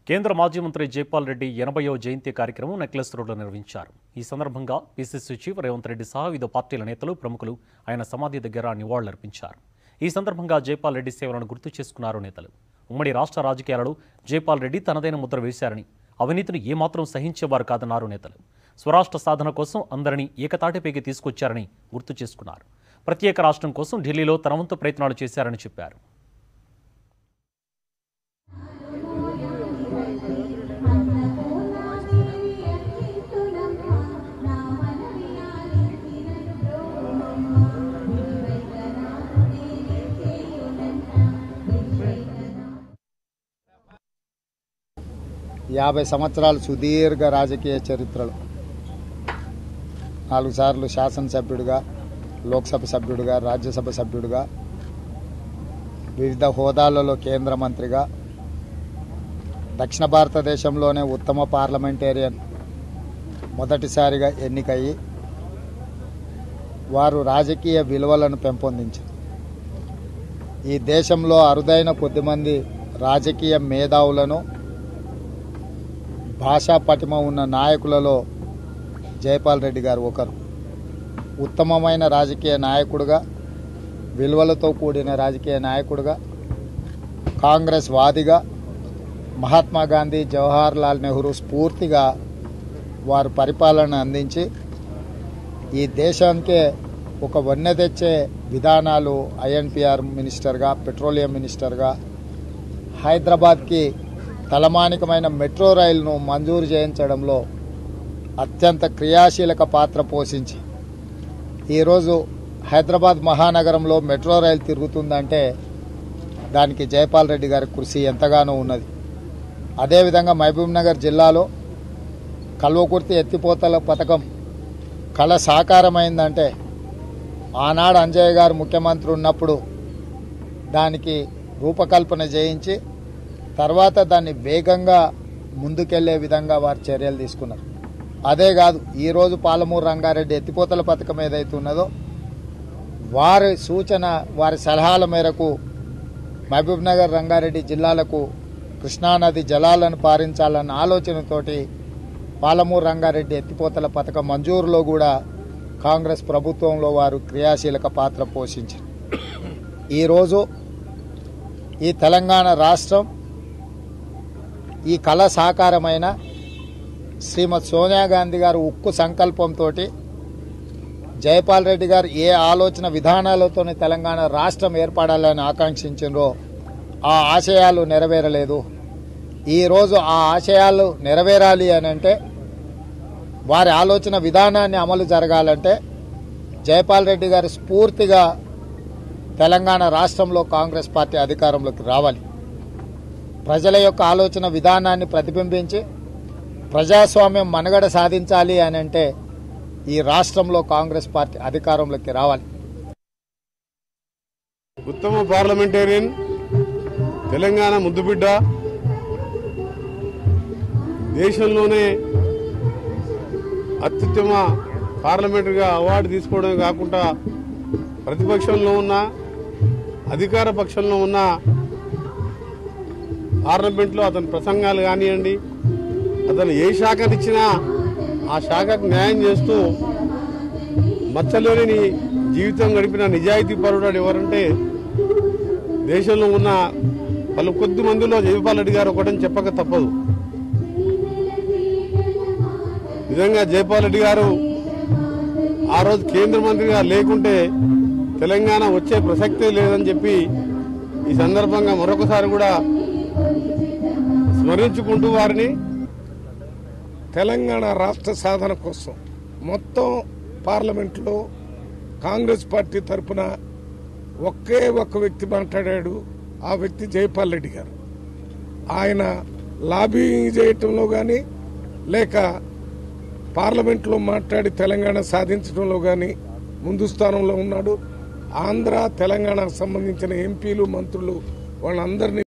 కేంద్ర మాజీ మంత్రి జైపాల్ రెడ్డి ఎనభయో జయంతి కార్యక్రమం నెక్లెస్ రోడ్లో నిర్వహించారు ఈ సందర్భంగా పిసిసి చీఫ్ రేవంత్ రెడ్డి సహా వివిధ పార్టీల నేతలు ప్రముఖులు ఆయన సమాధి దగ్గర నివాళులర్పించారు ఈ సందర్భంగా జైపాల్ రెడ్డి సేవలను గుర్తు చేసుకున్నారు నేతలు ఉమ్మడి రాష్ట్ర రాజకీయాలలో జైపాల్ రెడ్డి తనదైన ముద్ర వేశారని అవినీతిని ఏమాత్రం సహించేవారు కాదన్నారు నేతలు స్వరాష్ట్ర సాధన కోసం అందరినీ ఏకతాటిపైకి తీసుకొచ్చారని గుర్తు చేసుకున్నారు ప్రత్యేక రాష్ట్రం కోసం ఢిల్లీలో తన వంతు ప్రయత్నాలు చేశారని చెప్పారు యాభై సంవత్సరాలు సుదీర్ఘ రాజకీయ చరిత్రలు నాలుగు సార్లు శాసనసభ్యుడిగా లోక్సభ సభ్యుడిగా రాజ్యసభ సభ్యుడిగా వివిధ హోదాలలో కేంద్ర మంత్రిగా దక్షిణ భారతదేశంలోనే ఉత్తమ పార్లమెంటేరియన్ మొదటిసారిగా ఎన్నికయ్యి వారు రాజకీయ విలువలను పెంపొందించారు ఈ దేశంలో అరుదైన కొద్దిమంది రాజకీయ మేధావులను భాషా పటిమ ఉన్న నాయకులలో జయపాల్ రెడ్డి గారు ఒకరు ఉత్తమమైన రాజకీయ నాయకుడుగా విలువలతో కూడిన రాజకీయ నాయకుడుగా కాంగ్రెస్ వాదిగా మహాత్మా గాంధీ జవహర్ లాల్ నెహ్రూ స్ఫూర్తిగా వారు పరిపాలన అందించి ఈ దేశానికే ఒక వన్నె తెచ్చే విధానాలు ఐఎన్పిఆర్ మినిస్టర్గా పెట్రోలియం మినిస్టర్గా హైదరాబాద్కి తలమానికమైన మెట్రో రైలును మంజూరు చేయించడంలో అత్యంత క్రియాశీలక పాత్ర పోషించి ఈరోజు హైదరాబాద్ మహానగరంలో మెట్రో రైలు తిరుగుతుందంటే దానికి జయపాల్ రెడ్డి గారి కృషి ఎంతగానో ఉన్నది అదేవిధంగా మహబూబ్ నగర్ జిల్లాలో కల్వకుర్తి ఎత్తిపోతల పథకం కళ సాకారమైందంటే ఆనాడు అంజయ్య గారు ముఖ్యమంత్రి ఉన్నప్పుడు దానికి రూపకల్పన చేయించి తర్వాత దాన్ని వేగంగా ముందుకెళ్లే విధంగా వారు చర్యలు తీసుకున్నారు అదే కాదు ఈరోజు పాలమూరు రంగారెడ్డి ఎత్తిపోతల పథకం ఏదైతే ఉన్నదో వారి సూచన వారి సలహాల మేరకు మహబూబ్ నగర్ రంగారెడ్డి జిల్లాలకు కృష్ణానది జలాలను పారించాలన్న ఆలోచనతోటి పాలమూరు రంగారెడ్డి ఎత్తిపోతల పథకం మంజూరులో కూడా కాంగ్రెస్ ప్రభుత్వంలో వారు క్రియాశీలక పాత్ర పోషించారు ఈరోజు ఈ తెలంగాణ రాష్ట్రం ఈ కళ సాకారమైన శ్రీమతి సోనియా గాంధీ గారు ఉక్కు సంకల్పంతో జయపాల్ రెడ్డి గారు ఏ ఆలోచన విధానాలతో తెలంగాణ రాష్ట్రం ఏర్పడాలని ఆకాంక్షించినరో ఆ ఆశయాలు నెరవేరలేదు ఈరోజు ఆ ఆశయాలు నెరవేరాలి అని అంటే వారి ఆలోచన విధానాన్ని అమలు జరగాలంటే జయపాల్ రెడ్డి గారి స్ఫూర్తిగా తెలంగాణ రాష్ట్రంలో కాంగ్రెస్ పార్టీ అధికారంలోకి రావాలి ప్రజల యొక్క ఆలోచన విధానాన్ని ప్రతిబింబించి ప్రజాస్వామ్యం మనుగడ సాధించాలి అని అంటే ఈ రాష్ట్రంలో కాంగ్రెస్ పార్టీ అధికారంలోకి రావాలి ఉత్తమ పార్లమెంటేరియన్ తెలంగాణ ముద్దుబిడ్డ దేశంలోనే అత్యుత్తమ పార్లమెంటరీగా అవార్డు తీసుకోవడమే కాకుండా ప్రతిపక్షంలో ఉన్న అధికార పక్షంలో ఉన్న పార్లమెంట్లో అతని ప్రసంగాలు కానివ్వండి అతను ఏ శాఖనిచ్చినా ఆ శాఖకు న్యాయం చేస్తూ మచ్చలేని జీవితం గడిపిన నిజాయితీ పరుడు ఎవరంటే దేశంలో ఉన్న పలు కొద్ది మందిలో జయపాల్ రెడ్డి గారు ఒకటని చెప్పక తప్పదు నిజంగా జయపాల్ రెడ్డి గారు ఆ రోజు కేంద్ర మంత్రిగా లేకుంటే తెలంగాణ వచ్చే ప్రసక్తే లేదని చెప్పి ఈ సందర్భంగా మరొకసారి కూడా స్మరించుకుంటూ వారిని తెలంగాణ రాష్ట్ర సాధన కోసం మొత్తం పార్లమెంట్లో కాంగ్రెస్ పార్టీ తరఫున ఒకే ఒక్క వ్యక్తి మాట్లాడాడు ఆ వ్యక్తి జైపాల్ రెడ్డి గారు ఆయన లాబింగ్ చేయటంలో కానీ లేక పార్లమెంట్లో మాట్లాడి తెలంగాణ సాధించడంలో కానీ ముందు స్థానంలో ఉన్నాడు ఆంధ్ర తెలంగాణకు సంబంధించిన ఎంపీలు మంత్రులు వాళ్ళందరినీ